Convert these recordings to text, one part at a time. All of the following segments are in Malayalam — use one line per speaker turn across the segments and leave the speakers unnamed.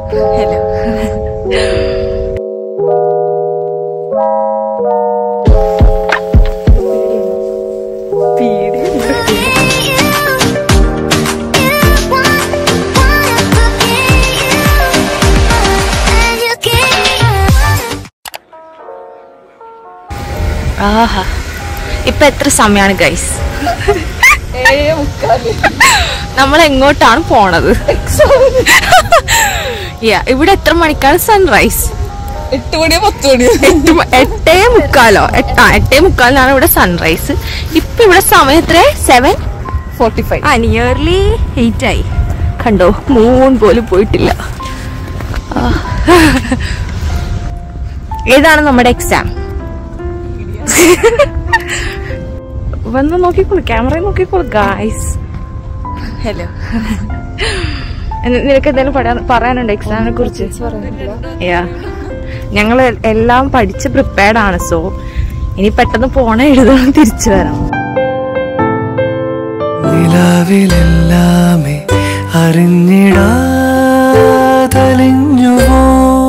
ഹലോ ആഹാ ഇപ്പൊ എത്ര സമയമാണ് ഗൈസ് നമ്മൾ എങ്ങോട്ടാണ് പോണത് Yeah, ഇവിടെ എത്ര മണിക്കാണ് സൺറൈസ്
എട്ട് മണിയോ പത്ത് മണിയോ
എട്ട് മ- എട്ടേ മുക്കാലോ എട്ട് ആ എട്ടേ മുക്കാലിനാണ് ഇവിടെ സൺറൈസ് ഇപ്പൊ ഇവിടെ സമയം എത്ര സെവൻ
ഫോർട്ടി ഫൈവ്
ആ നിയർലി എയ്റ്റ് ആയി കണ്ടോ മൂൺ പോലും പോയിട്ടില്ല ആ. ഏതാണ് നമ്മുടെ എക്സാം വന്ന് നോക്കിക്കോളൂ ക്യാമറ നോക്കിക്കോളൂ ഗായ്സ് ഹലോ നിനക്ക് എന്തെങ്കിലും പറയാൻ- പറയാനുണ്ടോ എക്സാമിനെ കുറിച്ച് യാ ഞങ്ങൾ എല്ലാം പഠിച്ച് പ്രിപ്പയർഡ് ആണ് സോ ഇനി പെട്ടെന്ന് പോണ എഴുതണം തിരിച്ചു വരാം
നിലാവിലെല്ലാമേ അറിഞ്ഞിടാതലിഞ്ഞുവോ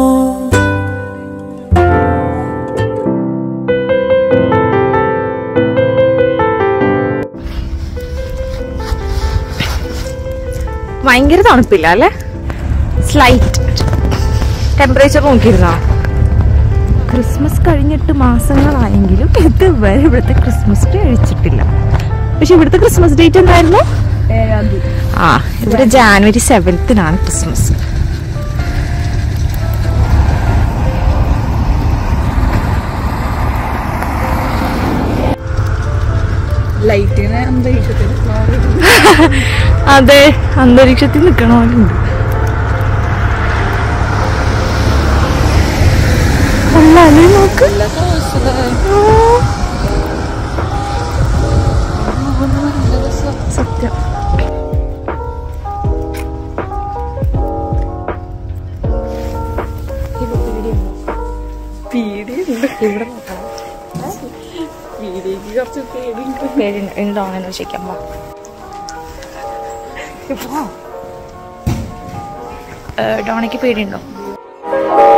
ഭയങ്കര തണുപ്പില്ല അല്ലേ സ്ലൈറ്റ് ടെമ്പറേച്ചർ നോക്കിയിരുന്നോ ക്രിസ്മസ് കഴിഞ്ഞിട്ട് മാസങ്ങളായെങ്കിലും ഇതുവരെ ഇവിടുത്തെ ക്രിസ്മസ് ഡേ അഴിച്ചിട്ടില്ല പക്ഷെ ഇവിടുത്തെ ക്രിസ്മസ് ഡേറ്റ് എന്തായിരുന്നു ആ ഇവിടെ ജാനുവരി സെവൻത്തിനാണ് ക്രിസ്മസ്
ലൈറ്റിനെ അന്തരീക്ഷത്തിൽ
അതെ അന്തരീക്ഷത്തിൽ നിൽക്കണ പോലെ ഉണ്ട് അല്ലേ നോക്ക് സത്യം പേരുണ്ട് ഉണ്ടോ എന്ന് ചോദിക്കാം വാ. ഇപ്പോ ഏ, ഡോണയ്ക്ക് പേടിയുണ്ടോ